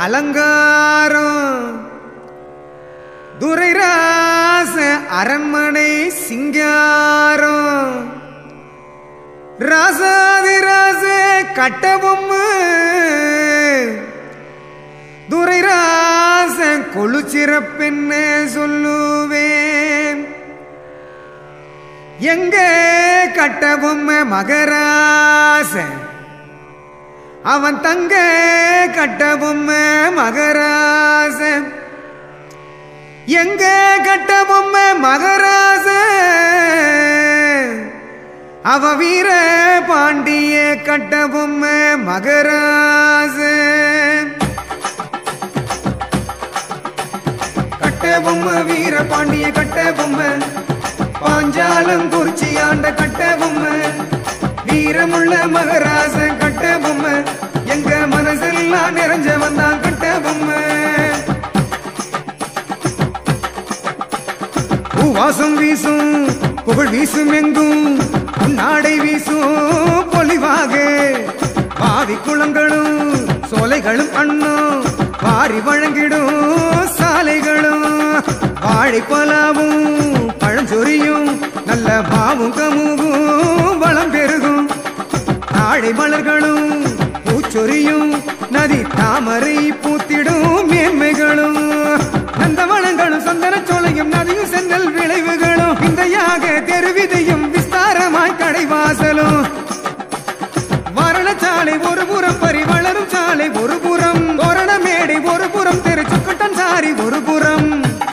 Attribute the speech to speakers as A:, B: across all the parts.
A: அலங்காரம் துரைராச அரண்மனை சிங்காரம் ராசாதிராச கட்டபொம்மை துரைராச கொழுச்சிறப்பென்ன சொல்லுவேன் எங்க கட்டபொம்மை மகராசன் அவன் தங்க கட்டபொம்மை மகராசன் எங்க கட்டபொம்மை மகராசன் அவ வீர பாண்டிய கட்டபொம்மை மகராசன் கட்டபொம்மை வீர பாண்டிய கட்டபொம்மை பாஞ்சாலம் குறிச்சி ஆண்ட கட்டபொம்மை வீரமுள்ள மகராச கட்டபொம்மை எங்க மனசெல்லாம் நிறைஞ்ச வந்தான் கட்டபொம்மை பூவாசம் வீசும் புகழ் வீசும் எங்கும் உன்னாடை வீசும் பொலிவாக பாவி குளங்களும் சோலைகளும் அண்ணும் வாரி வழங்கிடும் சாலைகளும் வாழைப்பலாவும் பழஞ்சொரியும் நல்ல மாவும் கமுவும் வளம் பெருகும் ஆடை மலர்களும் பூச்சொரியும் நதி தாமரை பூத்திடும் மேன்மைகளும் நந்தவனங்களும் சந்தன சோலையும் நதியும் சென்னல் விளைவுகளும் விந்தையாக தெருவிதையும் விஸ்தாரமாய் கடைவாசலும் மரணச்சாலை ஒரு புறம் பரி வளரும் சாலை ஒரு புறம் தோரண மேடை ஒரு புறம் தெரு சுக்கட்டன் சாரி ஒரு புறம்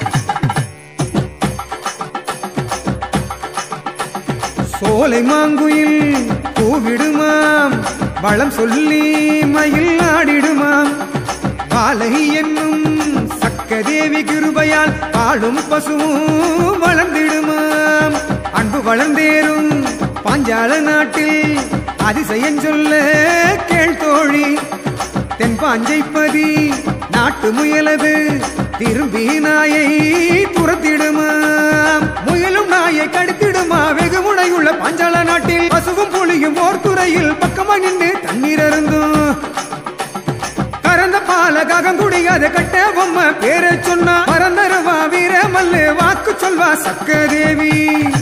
A: சோலை மாங்குயில் பூவிடுமாம் வளம் சொல்லி மயில் ஆடிடுமாம் பாலை என்னும் சக்கதேவி கிருபையால் பாடும் பசுவும் வளர்ந்திடுமாம் அன்பு வளர்ந்தேறும் பாஞ்சால நாட்டில் அதிசயம் சொல்ல கேள் தோழி தென்பாஞ்சைப்பதி நாட்டு முயலது திரும்பி நாயை துரத்திடுமாம் முயலும் நாயை கடித்திடுமா வெகு முனையுள்ள பாஞ்சால நாட்டில் பசுவும் புலியும் ஓர் துறையில் பக்கமா நின்று தண்ணீர் அருந்தும் கறந்த பால ககங்குடியாத கட்ட பொம்மை பேரை சொன்னா பரந்தருவா வீரமல்லு வாக்கு சொல்வா சக்கதேவி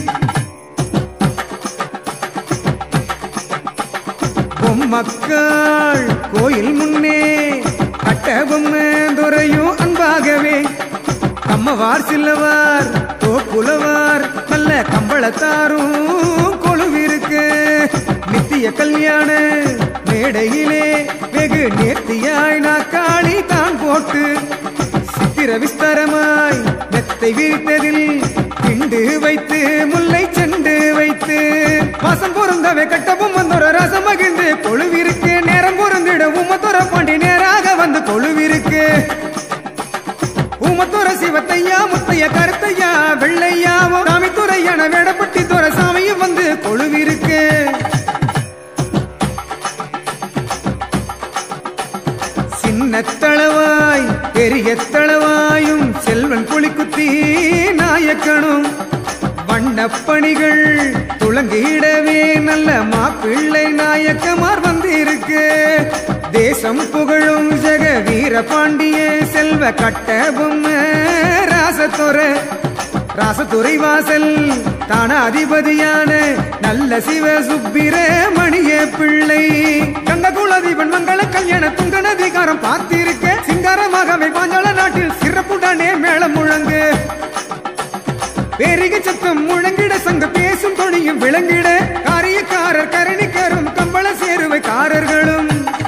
A: பொம்மக்கள் கோயில் முன்னே கட்ட பொம்மை துறையும் அன்பாகவே கம்மவார் சில்லவார் தோப்புலவார் நல்ல கம்பளத்தாரும் கொழுவிருக்கு நித்திய கல்யாண மேடையிலே வெகு நேர்த்தியாய் நாக்காளி தான் போட்டு சித்திர விஸ்தாரமாய் மெத்தை விரித்ததில் திண்டு வைத்து முல்லை செண்டு வைத்து வாசம் பொருந்தவை கட்டவும் வந்தொரு ரசம் மகிழ்ந்து கொழுவிருக்கு நேரம் பொருந்திட உமத்துற பாண்டி நேராக வந்து கொழுவிருக்கு உமத்துற சிவத்தையா முத்தைய கருத்தையா வெள்ளையாவும் சாமித்துறையான வேடப்பட்டி துற சாமியும் வந்து கொழுவிருக்கு சின்ன தளவாய் பெரிய தளவாயும் செல்வன் புலிக்குத்தி நாயக்கனும் வண்ணப்பணிகள் துளங்கிடவே நல்ல மாப்பிள்ளை நாயக்கமார் வந்திருக்கு தேசம் புகழும் ஜெக வீர பாண்டிய செல்வ கட்ட பொம்மை ராசத்துறை ராசத்துறை வாசல் தான அதிபதியான நல்ல சிவ சுப்பிரமணிய பிள்ளை கங்க குலதீபன் மங்கள கல்யாண துங்க நதிகாரம் பார்த்திருக்க சிங்காரமாகவே பாஞ்சால நாட்டில் சிறப்புடனே மேளம் முழங்கு பேரிக சத்தம் முழங்கிட சங்க பேசும் தொனியும் விளங்கிட காரியக்காரர் கரணிக்கரும் கம்பள சேருவைக்காரர்களும்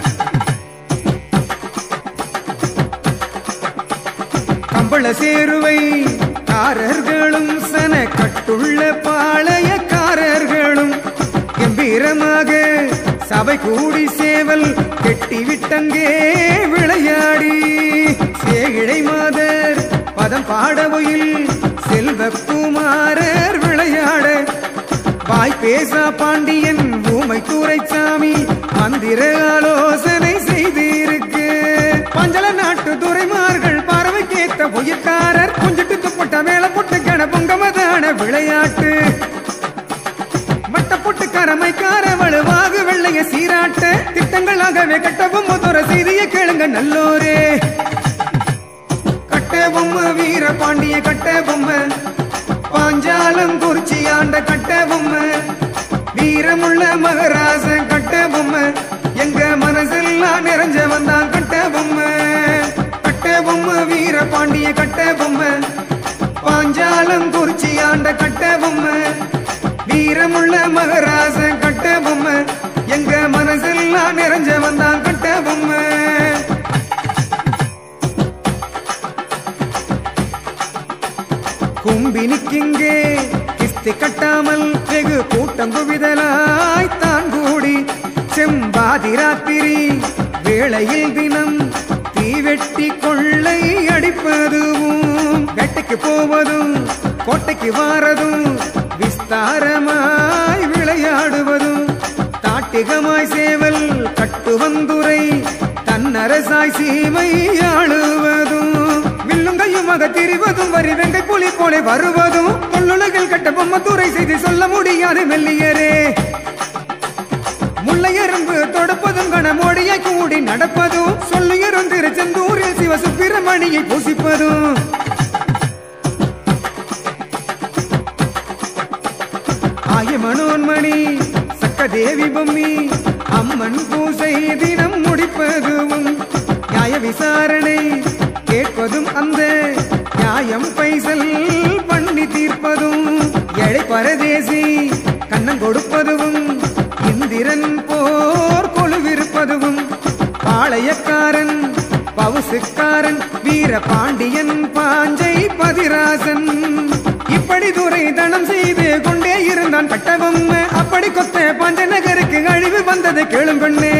A: கம்பள சேருவை காரர்களும் சன கட்டுள்ள பாளையக்காரர்களும் கம்பீரமாக சபை கூடி சேவல் கெட்டி விட்டங்கே விளையாடி சேகிழை மாதர் பதம் பாடவுயில் செல்வக்குமாரர் விளையாட வாய் பேசா பாண்டியன் ஊமை துரைசாமி மந்திர ஆலோசனை செய்திருக்கு பஞ்சல நாட்டு துறைமார்கள் பறவைக்கேத்த உயிர்காரர் கொஞ்சிட்டு துப்பட்ட மேல போட்டு கண பொங்கமதான விளையாட்டு மட்ட போட்டு கரமைக்கார வலுவாக வெள்ளைய சீராட்ட திட்டங்களாகவே கட்டவும் முதற செய்தியை கேளுங்க நல்லோரே பொம்மை வீர பாண்டிய கட்ட பொம்மை பாஞ்சாலம் குறிச்சி ஆண்ட கட்ட பொம்மை வீரமுள்ள மகராசன் கட்ட பொம்மை எங்க மனசெல்லாம் நிறைஞ்ச வந்தான் கட்ட பொம்மை கட்ட பொம்மை வீர பாண்டிய கட்ட பொம்மை பாஞ்சாலம் குறிச்சி ஆண்ட கட்ட பொம்மை வீரமுள்ள மகராசன் கட்ட பொம்மை எங்க மனசெல்லாம் நிறைஞ்ச வந்தான் கட்ட பொம்மை கும்பினிக்கிங்கே கிஸ்தி கட்டாமல் வெகு கூட்டம் குவிதலாய் தான் கூடி செம்பாதி ராத்திரி வேளையில் தினம் தீவெட்டி கொள்ளை அடிப்பதும் வேட்டைக்கு போவதும் கோட்டைக்கு வாரதும் விஸ்தாரமாய் விளையாடுவதும் தாட்டிகமாய் சேவல் கட்டுவந்துரை தன்னரசாய் சீமை ஆளுவதும் வில்லுங்கையுமாக திரிவதும் வரி வெங்கை புலி போல வருவதும் கொள்ளுலகில் கட்ட பொம்மத்துறை செய்து சொல்ல முடியாது மெல்லியரே முல்லையரும்பு தொடுப்பதும் கணமோடியாய் கூடி நடப்பதும் சொல்லுயரும் திருச்செந்தூரில் சிவ சுப்பிரமணியை பூசிப்பதும் ஆய மனோன்மணி சக்கதேவி பொம்மி அம்மன் பூசை தினம் முடிப்பதும் நியாய விசாரணை கேட்பதும் அந்த நியாயம் பைசல் பண்ணி தீர்ப்பதும் ஏழை பரதேசி கண்ணம் கொடுப்பதும் இந்திரன் போர் கொழுவிருப்பதும் பாளையக்காரன் பவுசுக்காரன் வீர பாண்டியன் பாஞ்சை பதிராசன் இப்படி துறை தனம் செய்து கொண்டே இருந்தான் கட்டவும் அப்படி கொத்த பாஞ்ச நகருக்கு அழிவு வந்தது கேளும் பெண்ணே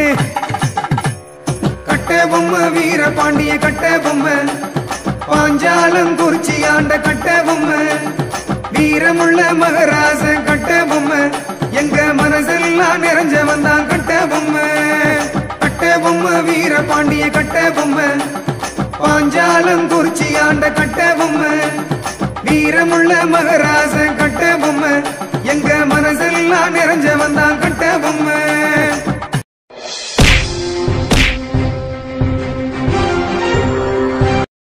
A: கட்ட பொம்மை வீர பாண்டிய கட்ட பொம்மை பாஞ்சாலம் குறிச்சி ஆண்ட கட்ட பொம்மை வீரமுள்ள மகராச கட்ட பொம்மை எங்க மனசெல்லாம் நிறைஞ்ச வந்தான் கட்ட பொம்மை கட்ட பொம்மை வீர பாண்டிய கட்ட பொம்மை பாஞ்சாலம் குறிச்சி ஆண்ட கட்ட பொம்மை வீரமுள்ள மகராச